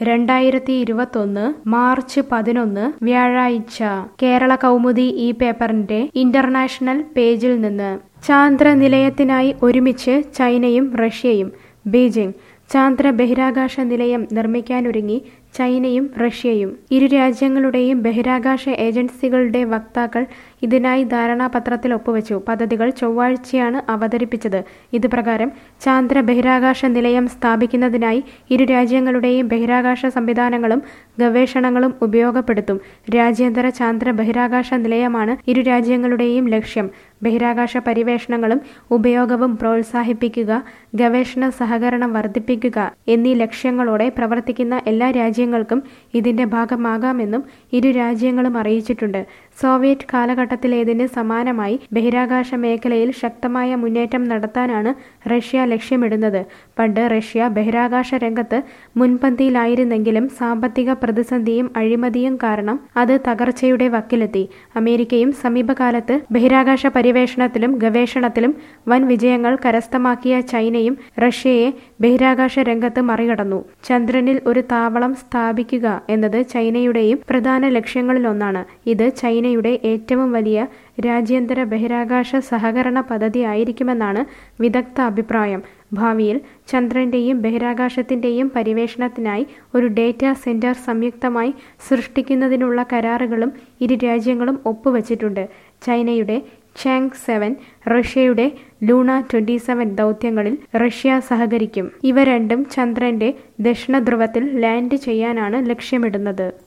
രണ്ടായിരത്തി ഇരുപത്തൊന്ന് മാർച്ച് പതിനൊന്ന് വ്യാഴാഴ്ച കേരള കൗമുദി ഈ പേപ്പറിന്റെ ഇന്റർനാഷണൽ പേജിൽ നിന്ന് ചാന്ദ്ര നിലയത്തിനായി ഒരുമിച്ച് ചൈനയും റഷ്യയും ബീജിംഗ് ചാന്ദ്ര ബഹിരാകാശ നിലയം നിർമ്മിക്കാനൊരുങ്ങി ചൈനയും റഷ്യയും ഇരു രാജ്യങ്ങളുടെയും ബഹിരാകാശ ഏജൻസികളുടെ വക്താക്കൾ ഇതിനായി ധാരണാപത്രത്തിൽ ഒപ്പുവെച്ചു പദ്ധതികൾ ചൊവ്വാഴ്ചയാണ് അവതരിപ്പിച്ചത് ഇത് പ്രകാരം ചാന്ദ്ര ബഹിരാകാശ നിലയം സ്ഥാപിക്കുന്നതിനായി ഇരു രാജ്യങ്ങളുടെയും ബഹിരാകാശ സംവിധാനങ്ങളും ഗവേഷണങ്ങളും ഉപയോഗപ്പെടുത്തും രാജ്യാന്തര ചാന്ദ്ര ബഹിരാകാശ നിലയമാണ് ഇരു രാജ്യങ്ങളുടെയും ലക്ഷ്യം ബഹിരാകാശ പരിവേഷണങ്ങളും ഉപയോഗവും പ്രോത്സാഹിപ്പിക്കുക ഗവേഷണ സഹകരണം വർദ്ധിപ്പിക്കുക എന്നീ ലക്ഷ്യങ്ങളോടെ പ്രവർത്തിക്കുന്ന എല്ലാ രാജ്യങ്ങൾക്കും ഇതിന്റെ ഭാഗമാകാമെന്നും ഇരു രാജ്യങ്ങളും അറിയിച്ചിട്ടുണ്ട് സോവിയറ്റ് കാലഘട്ടത്തിലേതിന് സമാനമായി ബഹിരാകാശ മേഖലയിൽ ശക്തമായ മുന്നേറ്റം നടത്താനാണ് റഷ്യ ലക്ഷ്യമിടുന്നത് പണ്ട് റഷ്യ ബഹിരാകാശ രംഗത്ത് മുൻപന്തിയിലായിരുന്നെങ്കിലും സാമ്പത്തിക പ്രതിസന്ധിയും അഴിമതിയും കാരണം അത് തകർച്ചയുടെ വക്കിലെത്തി അമേരിക്കയും സമീപകാലത്ത് ബഹിരാകാശ പരിവേഷണത്തിലും ഗവേഷണത്തിലും വൻ വിജയങ്ങൾ കരസ്ഥമാക്കിയ ചൈനയും റഷ്യയെ ബഹിരാകാശ രംഗത്ത് മറികടന്നു ചന്ദ്രനിൽ ഒരു താവളം സ്ഥാപിക്കുക എന്നത് ചൈനയുടെയും പ്രധാന ലക്ഷ്യങ്ങളിലൊന്നാണ് ഇത് ചൈനയുടെ ഏറ്റവും വലിയ രാജ്യാന്തര ബഹിരാകാശ സഹകരണ പദ്ധതി ആയിരിക്കുമെന്നാണ് വിദഗ്ധ അഭിപ്രായം ഭാവിയിൽ ചന്ദ്രന്റെയും ബഹിരാകാശത്തിന്റെയും പരിവേഷണത്തിനായി ഒരു ഡേറ്റാ സെന്റർ സംയുക്തമായി സൃഷ്ടിക്കുന്നതിനുള്ള കരാറുകളും ഇരു രാജ്യങ്ങളും ഒപ്പുവച്ചിട്ടുണ്ട് ചൈനയുടെ ചാങ് സെവൻ റഷ്യയുടെ ലൂണ ട്വന്റി സെവൻ ദൗത്യങ്ങളിൽ റഷ്യ സഹകരിക്കും ഇവ രണ്ടും ചന്ദ്രന്റെ ദക്ഷിണ ധ്രുവത്തിൽ ലാൻഡ് ചെയ്യാനാണ് ലക്ഷ്യമിടുന്നത്